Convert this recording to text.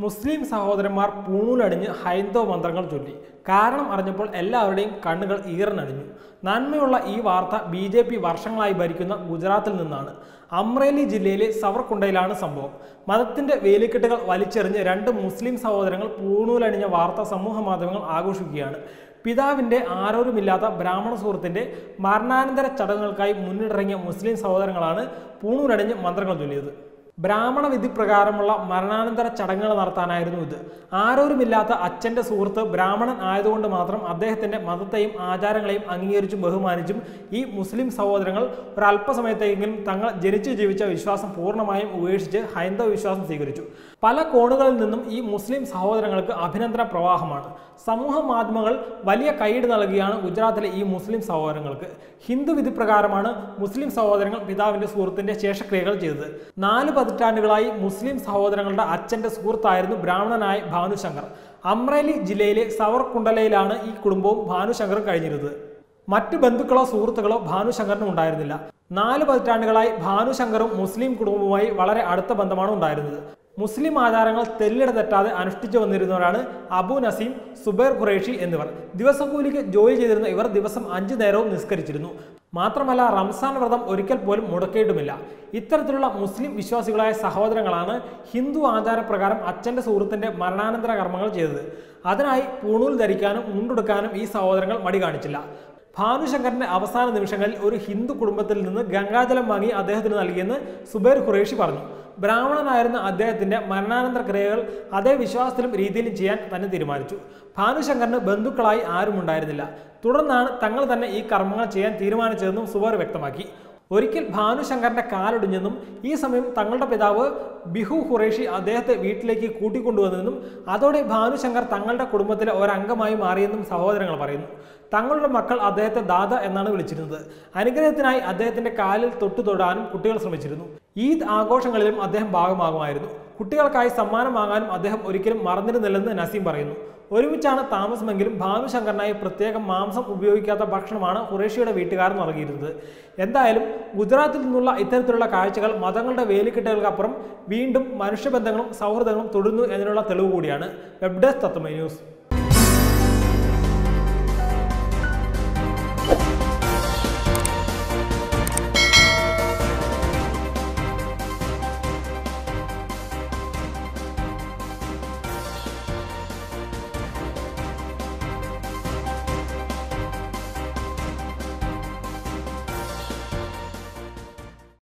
മുസ്ലിം സഹോദരന്മാർ പൂണൂലണിഞ്ഞ് ഹൈന്ദവ മന്ത്രങ്ങൾ ചൊല്ലി കാരണം അറിഞ്ഞപ്പോൾ എല്ലാവരുടെയും കണ്ണുകൾ ഈറനണിഞ്ഞു നന്മയുള്ള ഈ വാർത്ത ബി ജെ പി വർഷങ്ങളായി ഭരിക്കുന്ന ഗുജറാത്തിൽ നിന്നാണ് അമ്രേലി ജില്ലയിലെ സവർകുണ്ടയിലാണ് സംഭവം മതത്തിന്റെ വേലിക്കെട്ടുകൾ വലിച്ചെറിഞ്ഞ് രണ്ട് മുസ്ലിം സഹോദരങ്ങൾ പൂണൂലണിഞ്ഞ വാർത്ത സമൂഹ മാധ്യമങ്ങൾ ആഘോഷിക്കുകയാണ് പിതാവിന്റെ ആരോരുമില്ലാത്ത ബ്രാഹ്മണ സുഹൃത്തിന്റെ മരണാനന്തര ചടങ്ങുകൾക്കായി മുന്നിട്ടിറങ്ങിയ മുസ്ലിം സഹോദരങ്ങളാണ് പൂണൂലണിഞ്ഞ് മന്ത്രങ്ങൾ ചൊല്ലിയത് ബ്രാഹ്മണ വിധി പ്രകാരമുള്ള മരണാനന്തര ചടങ്ങുകൾ നടത്താനായിരുന്നു ഇത് ആരോരുമില്ലാത്ത അച്ഛന്റെ സുഹൃത്ത് ബ്രാഹ്മണൻ ആയതുകൊണ്ട് മാത്രം അദ്ദേഹത്തിന്റെ മതത്തെയും ആചാരങ്ങളെയും അംഗീകരിച്ചും ബഹുമാനിച്ചും ഈ മുസ്ലിം സഹോദരങ്ങൾ ഒരല്പസമയത്തേക്കെങ്കിലും തങ്ങൾ ജനിച്ചു ജീവിച്ച വിശ്വാസം പൂർണ്ണമായും ഉപേക്ഷിച്ച് ഹൈന്ദവ വിശ്വാസം സ്വീകരിച്ചു പല കോണുകളിൽ നിന്നും ഈ മുസ്ലിം സഹോദരങ്ങൾക്ക് അഭിനന്ദന പ്രവാഹമാണ് സമൂഹ മാധ്യമങ്ങൾ വലിയ കൈയ്യടി നൽകുകയാണ് ഗുജറാത്തിലെ ഈ മുസ്ലിം സഹോദരങ്ങൾക്ക് ഹിന്ദു വിധി പ്രകാരമാണ് മുസ്ലിം സഹോദരങ്ങൾ പിതാവിന്റെ സുഹൃത്തിന്റെ ശേഷക്രിയകൾ ചെയ്തത് നാല് പതിറ്റാണ്ടുകളായി മുസ്ലിം സഹോദരങ്ങളുടെ അച്ഛന്റെ സുഹൃത്തായിരുന്നു ബ്രാഹ്മണനായ ഭാനുശങ്കർ അമ്രേലി ജില്ലയിലെ സവർകുണ്ടലയിലാണ് ഈ കുടുംബവും ഭാനുശങ്കറും കഴിഞ്ഞിരുന്നത് മറ്റ് ബന്ധുക്കളോ സുഹൃത്തുക്കളോ ഭാനുശങ്കറിന് ഉണ്ടായിരുന്നില്ല നാല് പതിറ്റാണ്ടുകളായി ഭാനുശങ്കറും മുസ്ലിം കുടുംബവുമായി വളരെ അടുത്ത ബന്ധമാണ് ഉണ്ടായിരുന്നത് മുസ്ലിം ആചാരങ്ങൾ തെല്ലിട തെറ്റാതെ അനുഷ്ഠിച്ചു വന്നിരുന്നവരാണ് അബു നസീം സുബൈർ ഖുറേഷി എന്നിവർ ദിവസക്കൂലിക്ക് ജോലി ചെയ്തിരുന്ന ഇവർ ദിവസം അഞ്ചു നേരവും നിസ്കരിച്ചിരുന്നു മാത്രമല്ല റംസാൻ വ്രതം ഒരിക്കൽ പോലും മുടക്കിയിട്ടുമില്ല ഇത്തരത്തിലുള്ള മുസ്ലിം വിശ്വാസികളായ സഹോദരങ്ങളാണ് ഹിന്ദു ആചാരപ്രകാരം അച്ഛന്റെ സുഹൃത്തിന്റെ മരണാനന്തര കർമ്മങ്ങൾ ചെയ്തത് അതിനായി പൂണൂൽ ധരിക്കാനും മുണ്ടെടുക്കാനും ഈ സഹോദരങ്ങൾ മടി കാണിച്ചില്ല ഭാനുശങ്കറിന്റെ അവസാന നിമിഷങ്ങളിൽ ഒരു ഹിന്ദു കുടുംബത്തിൽ നിന്ന് ഗംഗാജലം വാങ്ങി അദ്ദേഹത്തിന് നൽകിയെന്ന് സുബൈർ ഖുറേഷി പറഞ്ഞു ബ്രാഹ്മണനായിരുന്ന അദ്ദേഹത്തിന്റെ മരണാനന്തര ക്രിയകൾ അതേ വിശ്വാസത്തിലും രീതിയിലും ചെയ്യാൻ തന്നെ തീരുമാനിച്ചു ഭാനുശങ്കറിന് ബന്ധുക്കളായി ആരും ഉണ്ടായിരുന്നില്ല തുടർന്നാണ് തങ്ങൾ തന്നെ ഈ കർമ്മങ്ങൾ ചെയ്യാൻ തീരുമാനിച്ചതെന്നും സുബൈർ വ്യക്തമാക്കി ഒരിക്കൽ ഭാനുശങ്കറിന്റെ കാലൊടിഞ്ഞെന്നും ഈ സമയം തങ്ങളുടെ പിതാവ് ബിഹു ഖുറേഷി അദ്ദേഹത്തെ വീട്ടിലേക്ക് കൂട്ടിക്കൊണ്ടുവന്നെന്നും അതോടെ ഭാനുശങ്കർ തങ്ങളുടെ കുടുംബത്തിലെ ഒരംഗമായി മാറിയെന്നും സഹോദരങ്ങൾ പറയുന്നു തങ്ങളുടെ മക്കൾ അദ്ദേഹത്തെ ദാദ എന്നാണ് വിളിച്ചിരുന്നത് അനുഗ്രഹത്തിനായി അദ്ദേഹത്തിന്റെ കാലിൽ തൊട്ടു തൊടാനും കുട്ടികൾ ശ്രമിച്ചിരുന്നു ഈദ് ആഘോഷങ്ങളിലും അദ്ദേഹം ഭാഗമാകുമായിരുന്നു കുട്ടികൾക്കായി സമ്മാനം വാങ്ങാനും അദ്ദേഹം ഒരിക്കലും മറന്നിരുന്നില്ലെന്ന് നസീം പറയുന്നു ഒരുമിച്ചാണ് താമസമെങ്കിലും ഭാനുശങ്കറിനായി പ്രത്യേകം മാംസം ഉപയോഗിക്കാത്ത ഭക്ഷണമാണ് ഖുറേഷിയുടെ വീട്ടുകാർ നൽകിയിരുന്നത് എന്തായാലും ഗുജറാത്തിൽ നിന്നുള്ള ഇത്തരത്തിലുള്ള കാഴ്ചകൾ മതങ്ങളുടെ വേലിക്കെട്ടുകൾക്കപ്പുറം വീണ്ടും മനുഷ്യബന്ധങ്ങളും സൗഹൃദങ്ങളും തുടരുന്നു എന്നതിനുള്ള തെളിവ് കൂടിയാണ് വെബ് ഡെസ്ക് തത്വമൈ ന്യൂസ്